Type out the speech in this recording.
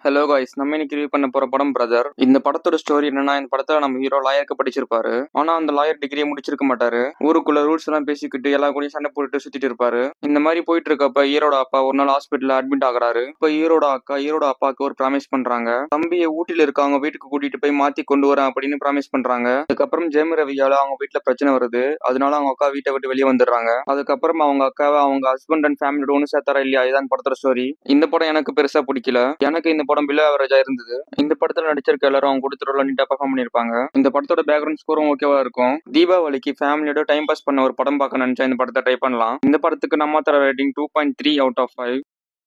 hello guys நம்ம இன்னைக்கு review பண்ண போற படம் பிரதர் இந்த படத்தோட ஸ்டோரி என்னன்னா இந்த படத்துல நம்ம ஹீரோ லாயருக்கு படிச்சிருப்பாரு ஆனா அந்த லாயர் டிகிரியை முடிச்சிருக்க மாட்டாரு ஊருக்குள்ள ரூல்ஸ் எல்லாம் பேசிக்கிட்டு எல்லா கூடயும் சண்டை போட்டுட்டு சுத்திட்டு இருப்பாரு இந்த மாதிரி போயிட்டு இருக்கப்ப ஹீரோட அப்பா ஒரு நாள் ஹாஸ்பிட்டல்ல அட்மிட் ஆகுறாரு இப்ப ஹீரோட அக்கா ஹீரோட அப்பாவுக்கு ஒரு ப்ராமிஸ் பண்றாங்க தம்பியை ஊட்டில இருக்க அவங்க வீட்டுக்கு கூட்டிட்டு போய் மாத்தி கொண்டு வரேன் அப்படின்னு ப்ராமிஸ் பண்றாங்க அதுக்கப்புறம் ஜெயம் ரவியால அவங்க வீட்டுல பிரச்சனை வருது அதனால அவங்க அக்கா வீட்டை விட்டு வெளியே வந்துடுறாங்க அதுக்கப்புறம் அவங்க அக்காவை அவங்க ஹஸ்பண்ட் அண்ட் ஃபேமிலியோட ஒன்று சேர்த்தாரா இல்லையா இதான் படத்தோட ஸ்டோரி இந்த படம் எனக்கு பெருசா பிடிக்கல எனக்கு இந்த படம் பிலோ ஆவரேஜா இருந்தது இந்த படத்துல நடிச்சிருக்க எல்லாரும் அவங்க கொடுத்த ரோல நீட்டா பெர்ஃபார்ம் பண்ணிருப்பாங்க இந்த படத்தோட பேக்ரவுண்ட் ஸ்கோரும் ஓகேவா இருக்கும் தீபாவளிக்கு ஃபேமிலியோட டைம் பாஸ் பண்ண ஒரு படம் பார்க்க நினைச்சா இந்த படத்தை ட்ரை பண்ணலாம் இந்த படத்துக்கு நம்ம தர rating two point three out of five